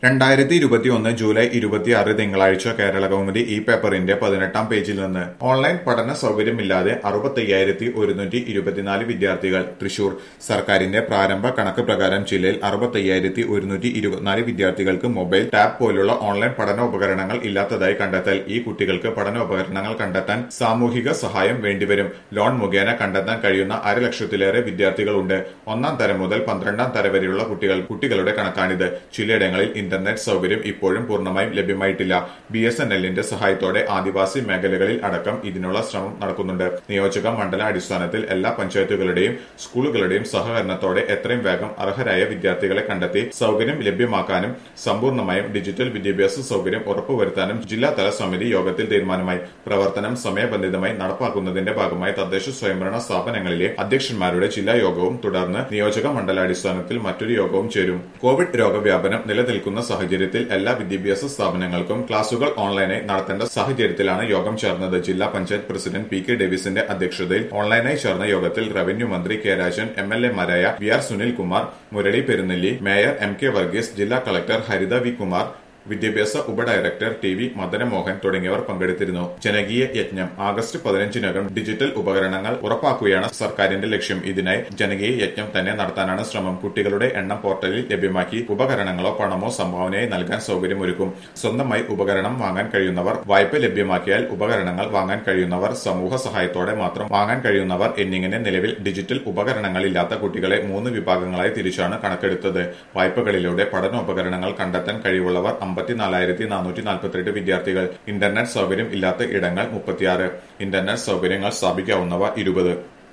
രണ്ടായിരത്തി ഇരുപത്തിയൊന്ന് ജൂലൈ ഇരുപത്തിയാറ് തിങ്കളാഴ്ച കേരള കൗമുദി ഈ പേപ്പറിന്റെ പതിനെട്ടാം പേജിൽ നിന്ന് ഓൺലൈൻ പഠന സൗകര്യമില്ലാതെ അറുപത്തയ്യായിരത്തി ഒരുന്നൂറ്റി ഇരുപത്തിനാല് വിദ്യാർത്ഥികൾ തൃശൂർ സർക്കാരിന്റെ പ്രാരംഭ കണക്ക് പ്രകാരം ജില്ലയിൽ അറുപത്തയ്യായിരത്തി ഒരുന്നൂറ്റി ഇരുപത്തിനാല് വിദ്യാർത്ഥികൾക്ക് മൊബൈൽ ടാബ് പോലുള്ള ഓൺലൈൻ പഠന ഉപകരണങ്ങൾ ഇല്ലാത്തതായി കണ്ടെത്തൽ ഈ കുട്ടികൾക്ക് പഠനോപകരണങ്ങൾ കണ്ടെത്താൻ സാമൂഹിക സഹായം വേണ്ടിവരും ലോൺ മുഖേന കണ്ടെത്താൻ കഴിയുന്ന അരലക്ഷത്തിലേറെ വിദ്യാർത്ഥികളുണ്ട് ഒന്നാം തരം മുതൽ പന്ത്രണ്ടാം തരം വരെയുള്ള കുട്ടികൾ കുട്ടികളുടെ കണക്കാണിത് ചിലയിടങ്ങളിൽ ഇന്റർനെറ്റ് സൗകര്യം ഇപ്പോഴും പൂർണ്ണമായും ലഭ്യമായിട്ടില്ല ബി എസ് എൻ എല്ലിന്റെ സഹായത്തോടെ ആദിവാസി മേഖലകളിൽ അടക്കം ഇതിനുള്ള ശ്രമം നടക്കുന്നുണ്ട് നിയോജക മണ്ഡല അടിസ്ഥാനത്തിൽ എല്ലാ പഞ്ചായത്തുകളുടെയും സ്കൂളുകളുടെയും സഹകരണത്തോടെ എത്രയും വേഗം അർഹരായ വിദ്യാർത്ഥികളെ കണ്ടെത്തി സൗകര്യം ലഭ്യമാക്കാനും സമ്പൂർണ്ണമായും ഡിജിറ്റൽ വിദ്യാഭ്യാസ സൗകര്യം ഉറപ്പുവരുത്താനും ജില്ലാതല സമിതി യോഗത്തിൽ തീരുമാനമായി പ്രവർത്തനം സമയബന്ധിതമായി നടപ്പാക്കുന്നതിന്റെ ഭാഗമായി തദ്ദേശ സ്വയംഭരണ സ്ഥാപനങ്ങളിലെ അധ്യക്ഷന്മാരുടെ ജില്ലാ യോഗവും തുടർന്ന് നിയോജക മണ്ഡലാടിസ്ഥാനത്തിൽ മറ്റൊരു യോഗവും ചേരും കോവിഡ് രോഗവ്യാപനം നിലനിൽക്കുന്ന സാഹചര്യത്തിൽ എല്ലാ വിദ്യാഭ്യാസ സ്ഥാപനങ്ങൾക്കും ക്ലാസുകൾ ഓൺലൈനായി നടത്തേണ്ട സാഹചര്യത്തിലാണ് യോഗം ചേർന്നത് ജില്ലാ പഞ്ചായത്ത് പ്രസിഡന്റ് പി കെ ഡേവിസിന്റെ അധ്യക്ഷതയിൽ ഓൺലൈനായി ചേർന്ന യോഗത്തിൽ റവന്യൂ മന്ത്രി കെ രാജൻ എം എൽ എമാരായ V R Sunilkumar Murali Perunnelli mayor M K Varghese ജില്ലാ കളക്ടർ ഹരിത വി കുമാർ വിദ്യാഭ്യാസ ഉപഡയറക്ടർ ടി വി മദനമോഹൻ തുടങ്ങിയവർ പങ്കെടുത്തിരുന്നു ജനകീയ യജ്ഞം ആഗസ്റ്റ് പതിനഞ്ചിനകം ഡിജിറ്റൽ ഉപകരണങ്ങൾ ഉറപ്പാക്കുകയാണ് സർക്കാരിന്റെ ലക്ഷ്യം ഇതിനായി ജനകീയ യജ്ഞം തന്നെ നടത്താനാണ് ശ്രമം കുട്ടികളുടെ എണ്ണം പോർട്ടലിൽ ലഭ്യമാക്കി ഉപകരണങ്ങളോ പണമോ സംഭാവനയായി നൽകാൻ സൗകര്യമൊരുക്കും സ്വന്തമായി ഉപകരണം വാങ്ങാൻ കഴിയുന്നവർ വായ്പ ലഭ്യമാക്കിയാൽ ഉപകരണങ്ങൾ വാങ്ങാൻ കഴിയുന്നവർ സമൂഹ സഹായത്തോടെ മാത്രം വാങ്ങാൻ കഴിയുന്നവർ എന്നിങ്ങനെ നിലവിൽ ഡിജിറ്റൽ ഉപകരണങ്ങളില്ലാത്ത കുട്ടികളെ മൂന്ന് വിഭാഗങ്ങളായി തിരിച്ചാണ് കണക്കെടുത്തത് വായ്പകളിലൂടെ പഠനോപകരണങ്ങൾ കണ്ടെത്താൻ കഴിവുള്ളവർ അമ്പത്തിനാലായിരത്തി നാനൂറ്റി നാൽപ്പത്തിയെട്ട് വിദ്യാർത്ഥികൾ ഇന്റർനെറ്റ് സൗകര്യം ഇല്ലാത്ത ഇടങ്ങൾ മുപ്പത്തിയാറ് ഇന്റർനെറ്റ് സൗകര്യങ്ങൾ സ്ഥാപിക്കാവുന്നവ ഇരുപത്